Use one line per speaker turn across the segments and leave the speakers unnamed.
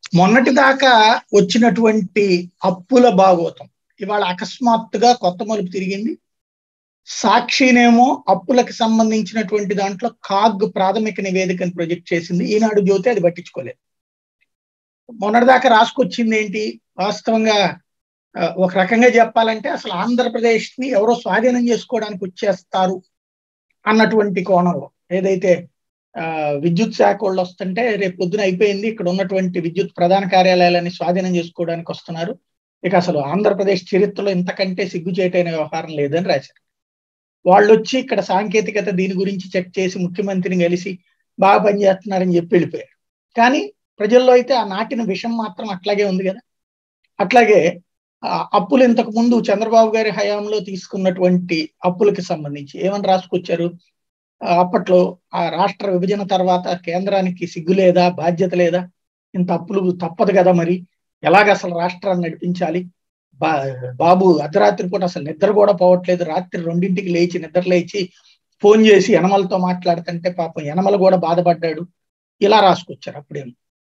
మొన్నటి దాకా వచ్చినటువంటి అప్పుల భాగోతం ఇవాళ అకస్మాత్తుగా కొత్త మలుపు తిరిగింది సాక్షినేమో అప్పులకు సంబంధించినటువంటి దాంట్లో కాగ్ ప్రాథమిక నివేదికను ప్రొజెక్ట్ చేసింది ఈనాడు జ్యోతి అది పట్టించుకోలేదు మొన్నటిదాకా రాసుకొచ్చింది ఏంటి వాస్తవంగా ఒక రకంగా చెప్పాలంటే అసలు ఆంధ్రప్రదేశ్ ని ఎవరో స్వాధీనం చేసుకోవడానికి వచ్చేస్తారు అన్నటువంటి కోణంలో ఏదైతే విద్యుత్ శాఖ వాళ్ళు వస్తుంటే రేపు పొద్దున అయిపోయింది ఇక్కడ ఉన్నటువంటి విద్యుత్ ప్రధాన కార్యాలయాలన్నీ స్వాధీనం చేసుకోవడానికి వస్తున్నారు ఇక అసలు ఆంధ్రప్రదేశ్ చరిత్రలో ఇంతకంటే సిగ్గుచేటైన వ్యవహారం లేదని రాశారు వాళ్ళు వచ్చి ఇక్కడ సాంకేతికత దీని గురించి చెక్ చేసి ముఖ్యమంత్రిని కలిసి బాగా పనిచేస్తున్నారని చెప్పి వెళ్ళిపోయారు కానీ ప్రజల్లో అయితే ఆ నాటిన విషం మాత్రం అట్లాగే ఉంది కదా అట్లాగే అప్పులు ఇంతకు ముందు చంద్రబాబు గారి హయాంలో తీసుకున్నటువంటి అప్పులకి సంబంధించి ఏమని రాసుకొచ్చారు అప్పట్లో ఆ రాష్ట్ర విభజన తర్వాత కేంద్రానికి సిగ్గు లేదా బాధ్యత లేదా ఇంత అప్పులు తప్పదు కదా మరి ఎలాగ అసలు రాష్ట్రాన్ని నడిపించాలి బా బాబు అర్ధరాత్రి పూట అసలు నిద్ర కూడా పోవట్లేదు రాత్రి రెండింటికి లేచి నిద్ర లేచి ఫోన్ చేసి యనమలతో మాట్లాడుతుంటే పాపం యనమల కూడా బాధపడ్డాడు ఇలా రాసుకొచ్చారు అప్పుడేమో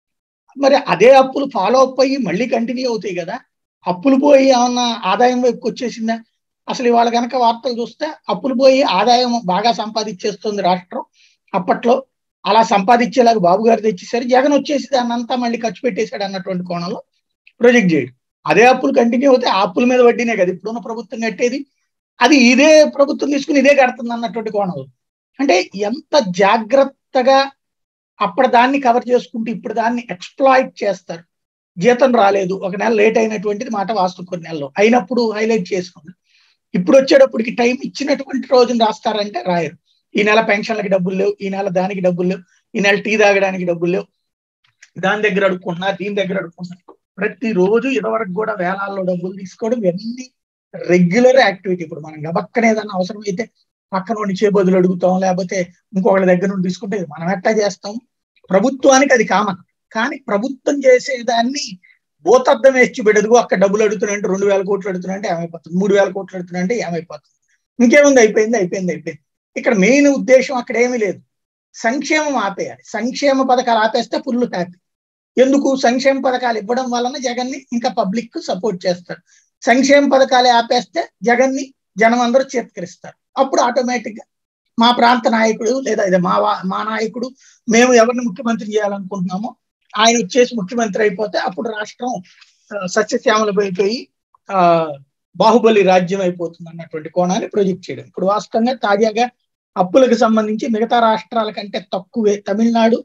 మరి అదే అప్పులు ఫాలో అప్ అయ్యి మళ్ళీ కంటిన్యూ అవుతాయి కదా అప్పులు పోయి ఏమన్నా ఆదాయం వైపుకి వచ్చేసిందా అసలు ఇవాళ కనుక వార్తలు చూస్తే అప్పులు పోయి ఆదాయం బాగా సంపాదించేస్తుంది రాష్ట్రం అప్పట్లో అలా సంపాదించేలాగా బాబు గారు తెచ్చేసారు జగన్ వచ్చేసి దాన్ని అంతా మళ్ళీ ఖర్చు పెట్టేశాడు అన్నటువంటి కోణంలో ప్రొజెక్ట్ చేయడు అదే అప్పులు కంటిన్యూ అవుతే ఆ అప్పుల మీద వడ్డీనే కదా ఇప్పుడున్న ప్రభుత్వం కట్టేది అది ఇదే ప్రభుత్వం తీసుకుని ఇదే కడుతుంది అన్నటువంటి కోణంలో అంటే ఎంత జాగ్రత్తగా అప్పుడు దాన్ని కవర్ చేసుకుంటూ ఇప్పుడు దాన్ని ఎక్స్ప్లాయిట్ చేస్తారు జీతం రాలేదు ఒక నెల లేట్ అయినటువంటిది మాట వాస్తు కొన్ని నెలలో అయినప్పుడు హైలైట్ చేసుకుంది ఇప్పుడు వచ్చేటప్పటికి టైం ఇచ్చినటువంటి రోజున రాస్తారంటే రాయరు ఈ నెల పెన్షన్లకి డబ్బులు లేవు ఈ నెల దానికి డబ్బులు లేవు ఈ నెల టీ తాగడానికి డబ్బులు లేవు దాని దగ్గర అడుక్కుంటున్నా దీని దగ్గర అడుక్కుంటున్నా ప్రతిరోజు ఇదివరకు కూడా వేలాల్లో డబ్బులు తీసుకోవడం ఇవన్నీ రెగ్యులర్ యాక్టివిటీ ఇప్పుడు మనం గబక్కనే ఏదైనా అవసరం అయితే పక్కన ఉండి బదులు అడుగుతాం లేకపోతే ఇంకొకళ్ళ దగ్గర నుండి తీసుకుంటే మనం ఎట్టా చేస్తాం ప్రభుత్వానికి అది కామన్ కానీ ప్రభుత్వం చేసేదాన్ని భూతద్దం వేసి పెడదుగు అక్కడ డబ్బులు అడుగుతున్నాయంటే రెండు వేల కోట్లు అడుగుతున్నాయంటే ఏమైపోతుంది మూడు వేల కోట్లు అడుగుతున్నాయంటే ఏమైపోతుంది ఇంకేముంది అయిపోయింది అయిపోయింది అయిపోయింది ఇక్కడ మెయిన్ ఉద్దేశం అక్కడ ఏమీ లేదు సంక్షేమం ఆపేయాలి సంక్షేమ పథకాలు ఆపేస్తే పుల్లు హ్యాపీ ఎందుకు సంక్షేమ పథకాలు ఇవ్వడం వలన జగన్ ని ఇంకా పబ్లిక్ సపోర్ట్ చేస్తారు సంక్షేమ పథకాలు ఆపేస్తే జగన్ ని జనం అందరూ చేత్కరిస్తారు అప్పుడు ఆటోమేటిక్ గా మా ప్రాంత నాయకుడు లేదా ఇది మా మా నాయకుడు మేము ఎవరిని ముఖ్యమంత్రి చేయాలనుకుంటున్నామో ఆయన వచ్చేసి ముఖ్యమంత్రి అయిపోతే అప్పుడు రాష్ట్రం సస్యశ్యామలమైపోయి ఆ బాహుబలి రాజ్యం అయిపోతుంది అన్నటువంటి కోణాన్ని ప్రొజెక్ట్ చేయడం ఇప్పుడు వాస్తవంగా తాజాగా అప్పులకు సంబంధించి మిగతా రాష్ట్రాల కంటే తక్కువే తమిళనాడు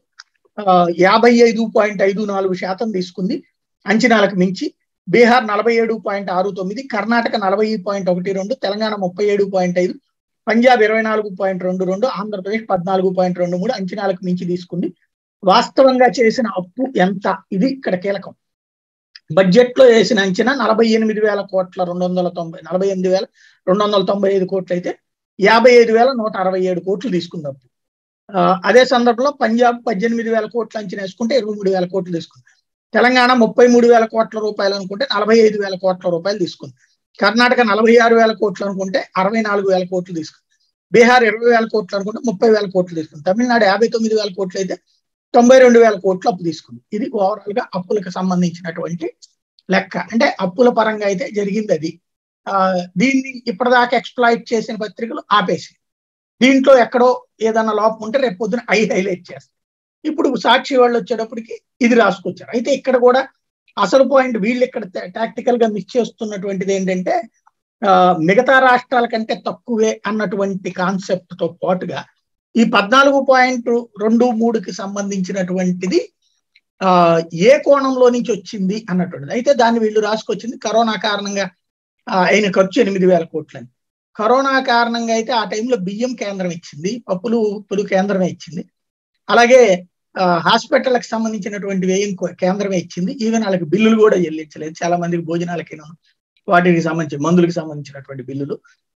యాభై ఐదు పాయింట్ ఐదు నాలుగు శాతం తీసుకుంది అంచనాలకు మించి బీహార్ నలభై ఏడు పాయింట్ ఆరు తొమ్మిది కర్ణాటక నలభై పాయింట్ ఒకటి రెండు తెలంగాణ ముప్పై ఏడు పాయింట్ ఐదు పంజాబ్ ఇరవై నాలుగు పాయింట్ రెండు రెండు ఆంధ్రప్రదేశ్ పద్నాలుగు పాయింట్ రెండు మూడు అంచనాలకు మించి తీసుకుంది వాస్తవంగా చేసిన అప్పు ఎంత ఇది ఇక్కడ కీలకం బడ్జెట్ లో వేసిన అంచనా నలభై ఎనిమిది వేల కోట్ల రెండు వందల తొంభై నలభై ఎనిమిది వేల రెండు వందల తొంభై ఐదు కోట్లు అయితే యాభై ఐదు వేల నూట అరవై ఏడు కోట్లు తీసుకుంది అప్పు అదే సందర్భంలో పంజాబ్ పద్దెనిమిది వేల కోట్లు అంచనా వేసుకుంటే ఇరవై మూడు వేల కోట్లు తీసుకుంది తెలంగాణ ముప్పై మూడు వేల కోట్ల రూపాయలు అనుకుంటే నలభై ఐదు వేల కోట్ల రూపాయలు తీసుకుంది కర్ణాటక నలభై ఆరు వేల కోట్లు అనుకుంటే అరవై నాలుగు వేల కోట్లు తీసుకుంది బీహార్ ఇరవై వేల కోట్లు అనుకుంటే ముప్పై వేల కోట్లు తీసుకుంది తమిళనాడు యాభై తొమ్మిది వేల కోట్లు అయితే తొంభై రెండు వేల కోట్లు అప్పు తీసుకుంది ఇది ఓవరాల్ గా అప్పులకు సంబంధించినటువంటి లెక్క అంటే అప్పుల పరంగా అయితే జరిగింది అది ఆ దీన్ని ఇప్పటిదాకా ఎక్స్ప్లాయిట్ చేసిన పత్రికలు ఆపేసి దీంట్లో ఎక్కడో ఏదన్నా లోపం ఉంటే రేపు పొద్దున ఐ హైలైట్ చేస్తారు ఇప్పుడు సాక్షి వాళ్ళు వచ్చేటప్పటికి ఇది రాసుకొచ్చారు అయితే ఇక్కడ కూడా అసలు పాయింట్ వీళ్ళు ఇక్కడ టాక్టికల్ గా మిస్ చేస్తున్నటువంటిది ఏంటంటే మిగతా రాష్ట్రాల కంటే తక్కువే అన్నటువంటి కాన్సెప్ట్ తో పాటుగా ఈ పద్నాలుగు పాయింట్ రెండు మూడుకి సంబంధించినటువంటిది ఆ ఏ కోణంలో నుంచి వచ్చింది అన్నటువంటిది అయితే దాన్ని వీళ్ళు రాసుకొచ్చింది కరోనా కారణంగా అయిన ఖర్చు ఎనిమిది వేల కోట్లని కరోనా కారణంగా అయితే ఆ టైంలో బియ్యం కేంద్రం ఇచ్చింది పప్పులు ఉప్పులు కేంద్రమే ఇచ్చింది అలాగే హాస్పిటల్కి సంబంధించినటువంటి వ్యయం కేంద్రమే ఇచ్చింది ఈవెన్ వాళ్ళకి బిల్లులు కూడా చెల్లించలేదు చాలా మందికి భోజనాలకి వాటికి సంబంధించి మందులకు సంబంధించినటువంటి బిల్లులు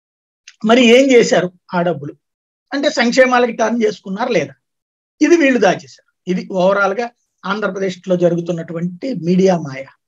మరి ఏం చేశారు ఆ డబ్బులు అంటే సంక్షేమాలకి టర్న్ చేసుకున్నారు లేదా ఇది వీళ్ళు దాచేశారు ఇది ఓవరాల్ గా ఆంధ్రప్రదేశ్ లో జరుగుతున్నటువంటి మీడియా మాయ